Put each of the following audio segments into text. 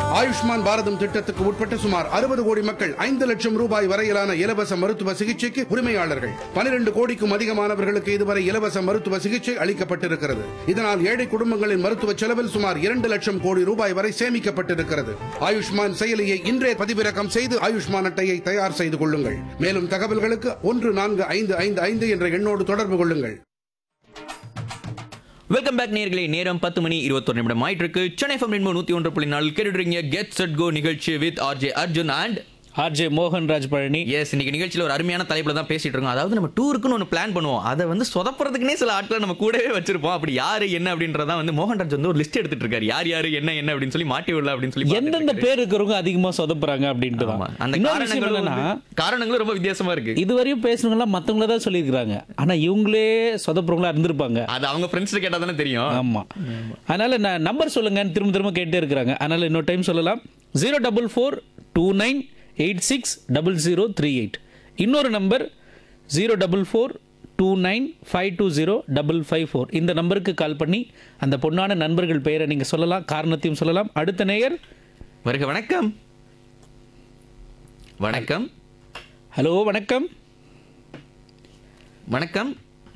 ஆயுஷ்மான் பாரதம் திட்டத்துக்கு உட்பட்ட சுமார் அறுபது கோடி மக்கள் ஐந்து லட்சம் ரூபாய் வரையிலான இலவச மருத்துவ சிகிச்சைக்கு உரிமையாளர்கள் பனிரெண்டு கோடிக்கும் அதிகமானவர்களுக்கு இதுவரை இலவச மருத்துவ சிகிச்சை அளிக்கப்பட்டிருக்கிறது இதனால் ஏழை குடும்பங்களின் மருத்துவ செலவில் சுமார் இரண்டு லட்சம் கோடி ரூபாய் வரை சேமிக்கப்பட்டிருக்கிறது ஆயுஷ்மான் செயலியை இன்றே பதிவிறக்கம் செய்து ஆயுஷ்மான் அட்டையை தயார் செய்து கொள்ளுங்கள் மேலும் தகவல்களுக்கு ஒன்று நான்கு ஐந்து ஐந்து ஐந்து என்ற எண்ணோடு தொடர்பு கொள்ளுங்கள் வெல்கம் பேக் நேர்களே நேரம் பத்து மணி இருபத்தொரு நிமிடம் ஆயிட்டு இருக்கு சென்னை ஃபம் ரெண்டு நூத்தி ஒன்று புள்ளி நாலு கேட்டுறீங்க கெட் செட் கோ நிகழ்ச்சி with RJ Arjun and RJ Mohanraj Palani S இன்னைக்கு நிகழ்ச்சியில் ஒரு அருமையான தலைப்புல தான் பேசிட்டு இருக்கோம் அதாவது நம்ம டூருக்குன்னு ஒன்று பிளான் பண்ணுவோம் அதை வந்து சொதப்புறதுக்குனே சில ஆட்களை நம்ம கூடவே வச்சிருப்போம் அப்படி யாரு என்ன அப்படின்றத வந்து மோகன்ராஜ் வந்து ஒரு லிஸ்ட் எடுத்துட்டு இருக்காரு யார் யாரு என்ன என்ன அப்படின்னு சொல்லி மாட்டி விடல அப்படின்னு சொல்லி பார்த்துட்டு எந்தெந்த இருக்காரு. பேர் இருக்கிறவங்க அதிகமா சொதப்புறாங்க அப்படின்ட்டு ஆமா. தான் அந்த இன்னொரு விஷயம் காரணங்களும் என்னன்னா வந்து- காரணங்களும் ரொம்ப வித்தியாசமா இருக்கு இதுவரையும் பேசுனவங்களாம் மத்தவங்கள தான் சொல்லியிருக்கிறாங்க ஆனா இவங்களே சொதப்புறவங்களா இருந்திருப்பாங்க அது அவங்க ஃப்ரெண்ட்ஸ் கேட்டா தானே தெரியும் ஆமா அதனால நான் நம்பர் சொல்லுங்கன்னு திரும்ப திரும்ப கேட்டே இருக்கிறாங்க அதனால இன்னொரு டைம் சொல்லலாம் zero double four two nine eight six double zero three eight இன்னொரு number zero double four two nine five two zero double five four இந்த நம்பருக்கு கால் பண்ணி அந்த பொண்ணான நண்பர்கள் பெயரை நீங்கள் சொல்லலாம் காரணத்தையும் சொல்லலாம் அடுத்த நேயர் வருக வணக்கம் வணக்கம் ஹலோ வணக்கம் வணக்கம்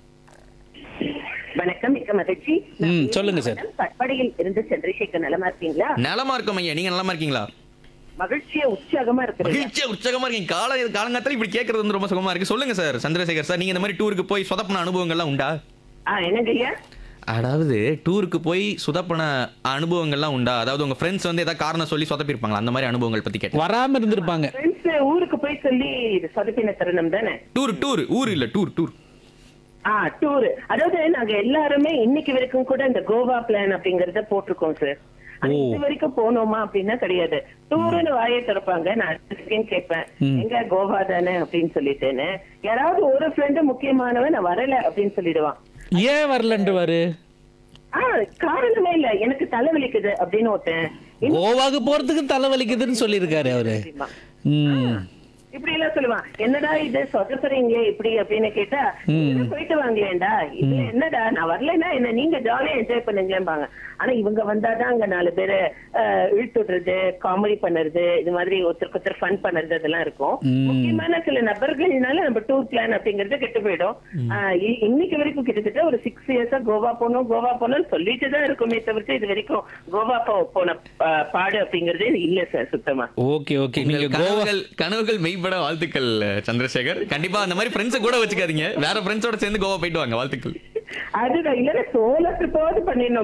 வணக்கம் மிக்க மகிழ்ச்சி ம் சொல்லுங்க சார் கட்படையில் இருந்து சந்திரசேகர் நலமா இருக்கீங்களா நலமா இருக்கோம் ஐயா நீங்க நலமா இருக்கீங்களா மகிழ்ச்சியா உற்சாகமா இருக்கிறீங்க மகிழ்ச்சியா உற்சாகமா இருக்கீங்க கால காலங்காலத்துல இப்படி கேட்கறது வந்து ரொம்ப சுகமா இருக்கு சொல்லுங்க சார் சந்திரசேகர் சார் நீங்க இந்த மாதிரி டூருக்கு போய் சொதப்பின அனுபவங்கள்லாம் உண்டா ஆ என்னங்க ஐயா அதாவது டூருக்கு போய் சொதப்பின அனுபவங்கள்லாம் உண்டா அதாவது உங்க ஃப்ரெண்ட்ஸ் வந்து ஏதாவது காரணம் சொல்லி சொதப்பிருப்பாங்களா அந்த மாதிரி அனுபவங்கள் பத்தி கேட்டேன் வராம இருந்திருப்பாங்க ஃப்ரெண்ட்ஸ் ஊருக்கு போய் சொல்லி சொதப்பின தருணம் தானே டூர் டூர் ஊர் இல்ல டூர் டூர் ஆ டூர் அதாவது நாங்க எல்லாருமே இன்னைக்கு வரைக்கும் கூட இந்த கோவா பிளான் அப்படிங்கறத போட்டிருக்கோம் சார் ஆனா ஓ. இது வரைக்கும் போனோமா அப்படின்னா கிடையாது டூர்னு வாயை திறப்பாங்க நான் அடுத்த second கேட்பேன் எங்க கோவா தானே அப்படின்னு சொல்லிட்டேன்னு யாராவது ஒரு ஃப்ரெண்டு முக்கியமானவன் நான் வரல அப்படின்னு சொல்லிடுவான் ஏன் வரலன்றுவாரு ஆ காரணமே இல்ல எனக்கு தலைவலிக்குது அப்படின்னு ஒருத்தன் கோவாக்கு போறதுக்கு தலைவலிக்குதுன்னு சொல்லியிருக்காரு அவரு தெரியுமா? ம் இப்படி எல்லாம் சொல்லுவான் என்னடா இது சொதப்புறீங்களே இப்படி அப்படின்னு கேட்டா "இதுல போயிட்டு வாங்களேன்டா இது என்னடா நான் வரலைன்னா என்ன நீங்க ஜாலியா என்ஜாய் பண்ணுங்களேம்பாங்க ஆனா இவங்க வந்தாதான் அங்க நாலு பேரு அஹ், இழுத்து விடுறது காமெடி பண்ணுறது இது மாதிரி ஒருத்தருக்கு ஒருத்தர் ஃபன் பண்ணுறது அதெல்லாம் இருக்கும் முக்கியமான சில நபர்கள்னால நம்ம டூர் பிளான் அப்படிங்கறது கெட்டு போயிடும் ஆஹ், இ- இன்னைக்கு வரைக்கும் கிட்டத்தட்ட ஒரு சிக்ஸ் இயர்ஸா கோவா போனோம் கோவா போனோம்னு சொல்லிட்டு தான் இருக்குமே தவிர்த்து இது வரைக்கும் கோவா போ- போன ஆஹ், பாடு அப்படிங்கறதே இல்ல சார் சுத்தமா ஓகே ஓகே நீங்க உங்கள் கோவா கனவுகள் கனவுகள் மெய்ப்பட வாழ்த்துக்கள் சந்திரசேகர் கண்டிப்பா அந்த மாதிரி ஃப்ரெண்ட்ஸ் கூட வச்சுக்காதீங்க வேற ஃப்ரெண்ட்ஸோட சேர்ந்து கோவா போயிட்டு வாங்க வாழ்த்துக்கள் அதுதான் இல்லன்னா சோலோ ட்ரிப்பாவது பண்ணிடணும்